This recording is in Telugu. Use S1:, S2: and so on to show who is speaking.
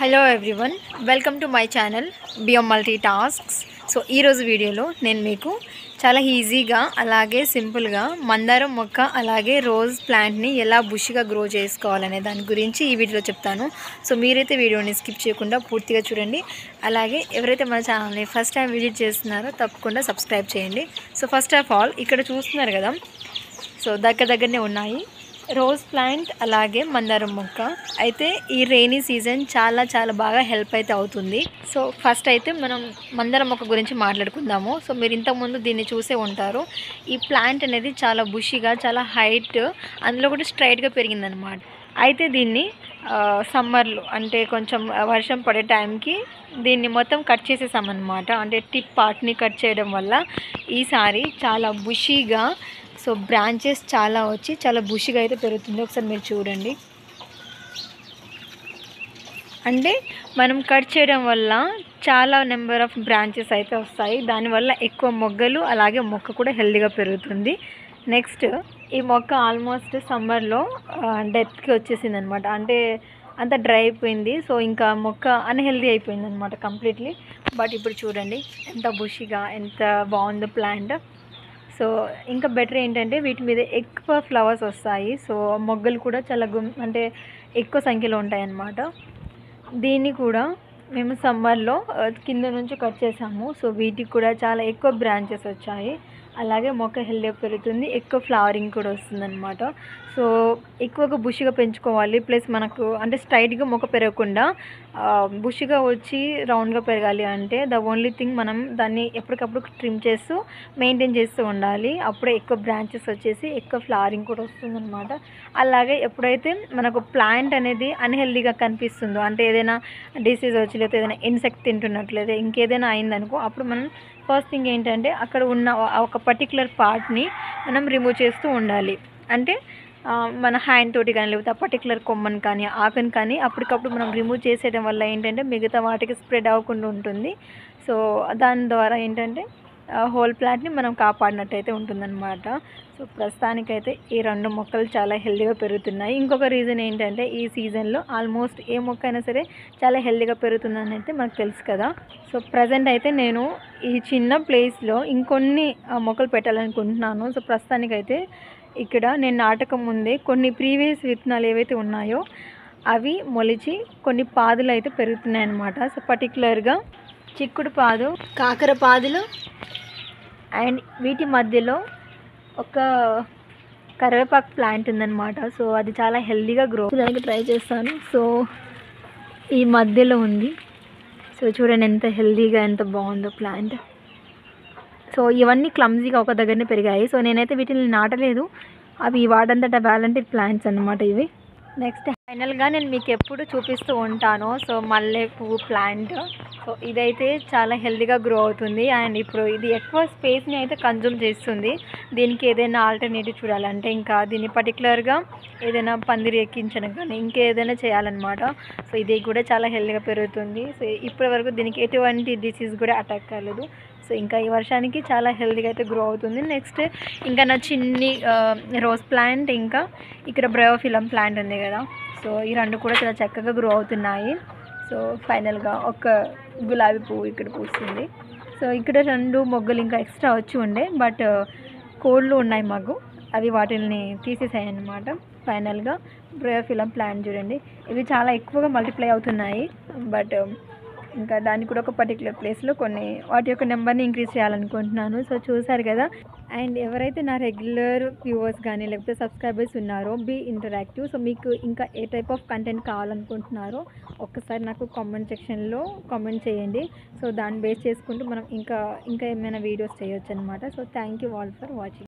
S1: hello everyone welcome to my channel BM multi tasks so ఈరోజు వీడియోలో నేను మీకు చాలా ఈజీగా అలాగే సింపుల్గా మందారం మొక్క అలాగే రోజ్ ప్లాంట్ని ఎలా బుష్గా గ్రో చేసుకోవాలనే దాని గురించి ఈ వీడియోలో చెప్తాను సో మీరైతే వీడియోని స్కిప్ చేయకుండా పూర్తిగా చూడండి అలాగే ఎవరైతే మన ఛానల్ని ఫస్ట్ టైం విజిట్ చేస్తున్నారో తప్పకుండా సబ్స్క్రైబ్ చేయండి సో ఫస్ట్ ఆఫ్ ఆల్ ఇక్కడ చూస్తున్నారు కదా సో దగ్గర దగ్గరనే ఉన్నాయి రోజ్ ప్లాంట్ అలాగే మందారం మొక్క అయితే ఈ రెయినీ సీజన్ చాలా చాలా బాగా హెల్ప్ అయితే అవుతుంది సో ఫస్ట్ అయితే మనం మందారం మొక్క గురించి మాట్లాడుకుందాము సో మీరు ఇంతకుముందు దీన్ని చూసే ఉంటారు ఈ ప్లాంట్ అనేది చాలా బుషిగా చాలా హైట్ అందులో కూడా స్ట్రైట్గా పెరిగిందనమాట అయితే దీన్ని సమ్మర్లో అంటే కొంచెం వర్షం పడే టైంకి దీన్ని మొత్తం కట్ చేసేసామన్నమాట అంటే టిప్ పార్ట్ని కట్ చేయడం వల్ల ఈసారి చాలా బుషీగా సో బ్రాంచెస్ చాలా వచ్చి చాలా బుషిగా అయితే పెరుగుతుంది ఒకసారి మీరు చూడండి అంటే మనం కట్ చేయడం వల్ల చాలా నెంబర్ ఆఫ్ బ్రాంచెస్ అయితే వస్తాయి దానివల్ల ఎక్కువ మొగ్గలు అలాగే మొక్క కూడా హెల్దీగా పెరుగుతుంది నెక్స్ట్ ఈ మొక్క ఆల్మోస్ట్ సమ్మర్లో డెత్కి వచ్చేసింది అనమాట అంటే అంత డ్రై అయిపోయింది సో ఇంకా మొక్క అన్హెల్దీ అయిపోయింది అనమాట కంప్లీట్లీ బట్ ఇప్పుడు చూడండి ఎంత బుషిగా ఎంత బాగుందో ప్లాంట్ సో ఇంకా బెటర్ ఏంటంటే వీటి మీద ఎక్కువ ఫ్లవర్స్ వస్తాయి సో మొగ్గలు కూడా చాలా గుమ్ అంటే ఎక్కువ సంఖ్యలో ఉంటాయి అన్నమాట దీన్ని కూడా మేము సమ్మర్లో ఆ, కింద నుంచి కట్ చేసాము సో వీటికి కూడా చాలా ఎక్కువ బ్రాంచెస్ వచ్చాయి అలాగే మొక్క హెల్దీగా పెరుగుతుంది ఎక్కువ ఫ్లవరింగ్ కూడా వస్తుందన్నమాట సో ఎక్కువగా బుషిగా పెంచుకోవాలి ప్లస్ మనకు అంటే స్ట్రైట్గా మొక్క పెరగకుండా ఆ, బుషిగా వచ్చి రౌండ్గా పెరగాలి అంటే ద ఓన్లీ థింగ్ మనం దాన్ని ఎప్పటికప్పుడు ట్రిమ్ చేస్తూ మెయింటైన్ చేస్తూ ఉండాలి అప్పుడే ఎక్కువ బ్రాంచెస్ వచ్చేసి ఎక్కువ ఫ్లవరింగ్ కూడా వస్తుందన్నమాట అలాగే ఎప్పుడైతే మనకు ప్లాంట్ అనేది అన్హెల్దీగా కనిపిస్తుందో అంటే ఏదైనా డిసీజ్ వచ్చి లేకపోతే ఏదైనా ఇన్సెక్ట్ తింటున్నట్లయితే ఇంకేదైనా అయిందనుకో అప్పుడు మనం ఫస్ట్ థింగ్ ఏంటంటే అక్కడ ఉన్న ఆ ఒక పర్టికులర్ పార్ట్ని మనం రిమూవ్ చేస్తూ ఉండాలి అంటే ఆ, మన హ్యాండ్ తోటి కానీ లేకపోతే ఆ పర్టికులర్ కొమ్మని కానీ ఆకుని కానీ అప్పటికప్పుడు మనం రిమూవ్ చేసేయడం వల్ల ఏంటంటే మిగతా వాటికి స్ప్రెడ్ అవ్వకుండా ఉంటుంది సో దాని ద్వారా ఏంటంటే హోల్ ప్లాంట్ని మనం కాపాడినట్టయితే ఉంటుందన్నమాట సో ప్రస్తుతానికైతే ఈ రెండు మొక్కలు చాలా హెల్దీగా పెరుగుతున్నాయి ఇంకొక రీజన్ ఏంటంటే ఈ సీజన్లో ఆల్మోస్ట్ ఏ మొక్క అయినా సరే చాలా హెల్దీగా పెరుగుతుందని అయితే మనకు తెలుసు కదా సో ప్రజెంట్ అయితే నేను ఈ చిన్న ప్లేస్లో ఇంకొన్ని ఆ, మొక్కలు పెట్టాలనుకుంటున్నాను సో ప్రస్తుతానికైతే ఇక్కడ నేను నాటకం ముందే కొన్ని ప్రీవియస్ విత్తనాలు ఏవైతే ఉన్నాయో అవి మొలిచి కొన్ని పాదులు అయితే పెరుగుతున్నాయి అన్నమాట సో పర్టికులర్గా చిక్కుడు పాదు కాకర పాదులు అండ్ వీటి మధ్యలో ఒక కరివేపాకు ప్లాంట్ ఉందన్నమాట సో అది చాలా హెల్దీగా గ్రో చేయడానికి ట్రై చేస్తాను సో ఈ మధ్యలో ఉంది సో చూడండి ఎంత హెల్దీగా ఎంత బాగుందో ప్లాంట్ సో ఇవన్నీ క్లమ్జీగా ఒక దగ్గరనే పెరిగాయి సో నేనైతే వీటిని నాటలేదు అవి వాడంతట వ్యాలంటీర్ ప్లాంట్స్ అన్నమాట ఇవి నెక్స్ట్ ఫైనల్గా నేను మీకు ఎప్పుడు చూపిస్తూ ఉంటాను సో మల్లె పువ్వు ప్లాంట్ సో ఇదైతే చాలా హెల్దీగా గ్రో అవుతుంది అండ్ ఇప్పుడు ఇది ఎక్కువ స్పేస్ని అయితే కన్జ్యూమ్ చేస్తుంది దీనికి ఏదైనా ఆల్టర్నేటివ్ చూడాలంటే ఇంకా దీన్ని పర్టికులర్గా ఏదైనా పందిరి ఎక్కించడం కానీ ఇంకేదైనా చేయాలన్నమాట సో ఇది కూడా చాలా హెల్దీగా పెరుగుతుంది సో ఇప్పటి వరకు దీనికి ఎటువంటి డిసీజ్ కూడా అటాక్ కాలేదు సో ఇంకా ఈ వర్షానికి చాలా హెల్తీగా అయితే గ్రో అవుతుంది నెక్స్ట్ ఇంకా నా చిన్ని రోజ్ ప్లాంట్ ఇంకా ఇక్కడ బ్రయోఫిలం ప్లాంట్ ఉంది కదా సో ఈ రెండు కూడా చాలా చక్కగా గ్రో అవుతున్నాయి సో ఫైనల్గా ఒక గులాబీ పువ్వు ఇక్కడ పూస్తుంది సో ఇక్కడ రెండు మొగ్గలు ఇంకా ఎక్స్ట్రా వచ్చి ఉండే బట్ కోళ్ళు ఉన్నాయి మాకు అవి వాటిని తీసేసాయి అన్నమాట ఫైనల్గా బ్రయోఫిలం ప్లాంట్ చూడండి ఇవి చాలా ఎక్కువగా మల్టిప్లై అవుతున్నాయి బట్ ఇంకా దాన్ని కూడా ఒక పర్టికులర్ ప్లేస్లో కొన్ని వాటి యొక్క నెంబర్ని ఇంక్రీజ్ చేయాలనుకుంటున్నాను సో చూసారు కదా అండ్ ఎవరైతే నా రెగ్యులర్ వ్యూవర్స్ కానీ లేకపోతే సబ్స్క్రైబర్స్ ఉన్నారో బీ ఇంటరాక్టివ్ సో మీకు ఇంకా ఏ టైప్ ఆఫ్ కంటెంట్ కావాలనుకుంటున్నారో ఒక్కసారి నాకు కామెంట్ సెక్షన్లో కామెంట్ చేయండి సో దాన్ని బేస్ చేసుకుంటూ మనం ఇంకా ఇంకా ఏమైనా వీడియోస్ చేయొచ్చు అనమాట so thank you all for watching